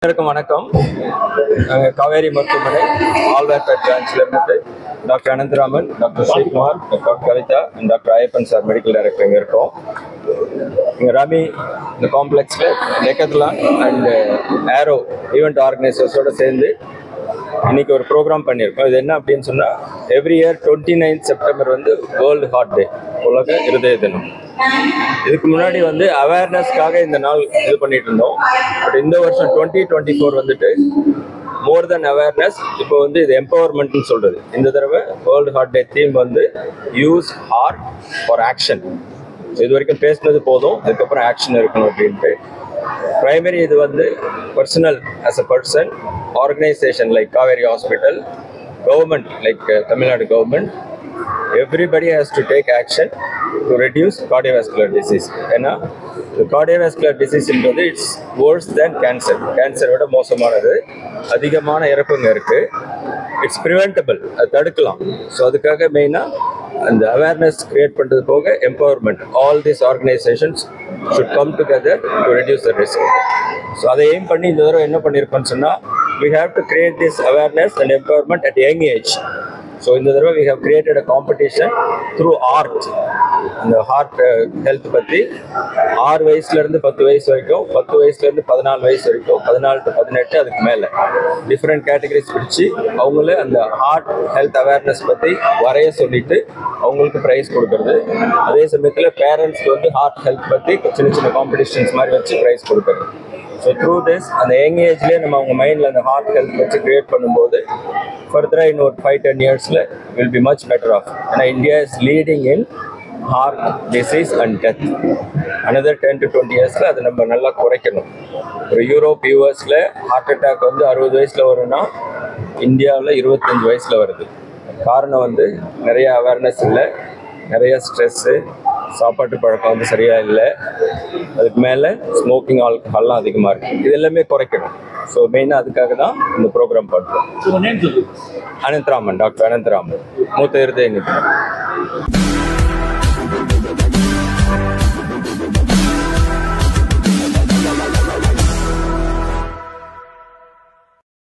அனைவருக்கும் வணக்கம் நாங்கள் காவேரி மருத்துவமனை ஆல்வேர்பேட் பிரான்ச்ல இருந்துட்டு doctor Anantharaman doctor Srikumar doctor Kavitha and doctor Ayyappan sir medical director இங்கே இருக்கோம் இங்கே ராமி இந்த காம்ப்ளெக்ஸில் டெக்கத்லான் அண்ட் ஏரோ ஈவெண்ட் ஆர்கனைசர்ஸோட சேர்ந்து இன்னைக்கு ஒரு ப்ரோக்ராம் பண்ணியிருக்கோம் இது என்ன அப்படின்னு சொன்னால் every year twenty ninth September வந்து வேர்ல்டு ஹார்ட் டே உலக இருதய தினம் இதுக்கு முன்னாடி வந்து அவேர்னஸ்க்காக இந்த நாள் இது பண்ணிட்டு இருந்தோம் பட் இந்த வருஷம் டுவெண்ட்டி டுவெண்ட்டி ஃபோர் வந்துட்டு மோர் தென் அவேர்னஸ் இப்போ வந்து இது எம்பவர்மெண்ட்னு சொல்றது இந்த தடவை வேர்ல்டு ஹார்ட் டே தீம் வந்து யூஸ் ஹார்ட் ஃபார் ஆக்ஷன் இது வரைக்கும் பேசுனது போதும் அதுக்கப்புறம் ஆக்ஷன் இருக்கணும் அப்படின்ட்டு பிரைமரி இது வந்து personal as a person organisation like Kaveri hospital government like Tamil Nadu government everybody has to take action to reduce cardiovascular disease ஏன்னா கார்டியோவாஸ்குலர் டிசீஸ்ன்றது இட்ஸ் worse தேன் கேன்சர் கேன்சரை விட மோசமானது அதிகமான இறப்புங்க இருக்கு இட்ஸ் ப்ரிவென்டபிள் அது தடுக்கலாம் ஸோ அதுக்காக மெயினாக அந்த அவேர்னஸ் கிரியேட் பண்ணுறது போக empowerment all these organisations should come together to reduce the risk so அதை எய்ம் பண்ணி இந்த தடவை என்ன பண்ணியிருக்கோம்னு சொன்னால் we have to create this awareness and empowerment at young age so இந்த தடவை we have created a competition through art அந்த heart health பற்றி ஆறு வயசுலேருந்து பத்து வயசு வரைக்கும் பத்து வயசுலேருந்து பதினாலு வயசு வரைக்கும் பதினாலு டு பதினெட்டு அதுக்கு மேலே டிஃப்ரெண்ட் கேட்டகரிஸ் பிரித்து அவங்களே அந்த ஹார்ட் ஹெல்த் அவேர்னஸ் பற்றி வரைய சொல்லிட்டு அவங்களுக்கு ப்ரைஸ் கொடுக்கறது அதே சமயத்தில் பேரண்ட்ஸ்க்கு வந்து ஹார்ட் ஹெல்த் பற்றி சின்ன சின்ன காம்படிஷன்ஸ் மாதிரி வச்சு ப்ரைஸ் கொடுக்கறது ஸோ த்ரூ திஸ் அந்த யங் ஏஜ்லேயே நம்ம அவங்க மைண்டில் அந்த ஹார்ட் ஹெல்த் வச்சு கிரியேட் பண்ணும்போது ஃபர்தராக இன்னொரு ஃபைவ் டென் இயர்ஸில் will be much better off ஏன்னா India is leading in heart disease and death another ten to twenty இயர்ஸில் அதை நம்ம நல்லா குறைக்கணும் ஒரு யூரோப் யூஎஸில் ஹார்ட் அட்டாக் வந்து அறுபது வயசில் வரும்னா இந்தியாவில் இருபத்தஞ்சி வயசில் வருது காரணம் வந்து நிறைய அவேர்னஸ் இல்லை நிறைய ஸ்ட்ரெஸ்ஸு சாப்பாட்டு பழக்கம் வந்து சரியாக இல்லை அதுக்கு மேலே ஸ்மோக்கிங் ஆல்கஹால்லாம் அதிகமாக இருக்குது இது எல்லாமே குறைக்கணும் ஸோ மெயினாக அதுக்காக தான் இந்த ப்ரோக்ராம் பண்ணுறோம் உங்க நேம் சொல்லு அனந்தராமன் டாக்டர் அனந்தராமன் மூத்த இருதய நிபுணர்